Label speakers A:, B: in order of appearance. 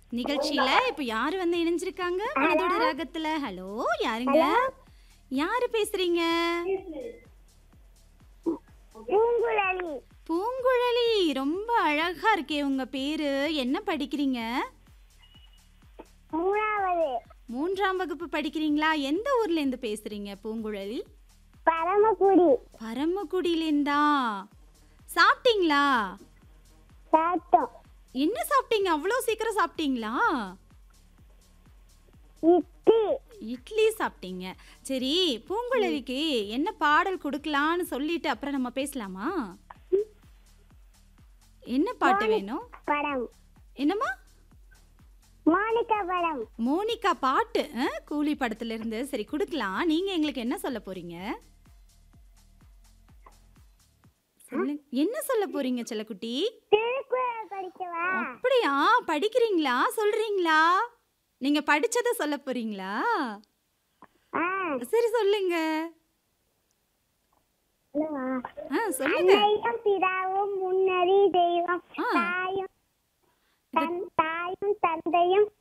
A: நிகழ்ச்சியில இப்ப யாரு வந்து இணைஞ்சிருக்காங்க மனதோட ராகத்துல ஹலோ யாருங்க யாரு பேசுறீங்க
B: பூங்குழலி
A: பூங்குழலி ரொம்ப அழகா இருக்கே உங்க பேரு என்ன படிக்கிறீங்க
B: மூணாவது
A: மூன்றாம் வகுப்பு படிக்கிறீங்களா எந்த ஊர்ல இருந்து பேசுறீங்க பூங்குழலி
B: பரமக்குடி
A: பரமக்குடியிலேருந்தா சாப்பிட்டீங்களா
B: சாத்தம்
A: என்ன சாப்பிட்டீங்க அவ்வளோ சீக்கிரம் சாப்பிட்டீங்களா
B: இட்லி
A: இட்லி சாப்பிட்டீங்க சரி பூங்குழலிக்கு என்ன பாடல் கொடுக்கலான்னு சொல்லிட்டு அப்புறம் நம்ம பேசலாமா என்ன பாட்டு வேணும்
B: படம்
A: என்னம்மா
B: மோனிகா படம்
A: மோனிகா பாட்டு ஆ? கூலி படத்துல இருந்து சரி கொடுக்கலாம் நீங்க எங்களுக்கு என்ன சொல்ல போறீங்க சொல்லுங்க என்ன சொல்ல போறீங்க செல்லக்குட்டி
B: திருக்குறள் படிக்கவா
A: அப்படியா படிக்கிறீங்களா சொல்றீங்களா நீங்க படிச்சத சொல்ல போறீங்களா
B: ஆ
A: சரி சொல்லுங்க
B: சொல்லுவா.
A: ஆ சொல்லுங்க
B: அன்னையும் பிதாவும் முன்னறி தெய்வம்
A: ஆ.
B: தாயும் தன் தாயும் தந்தையும்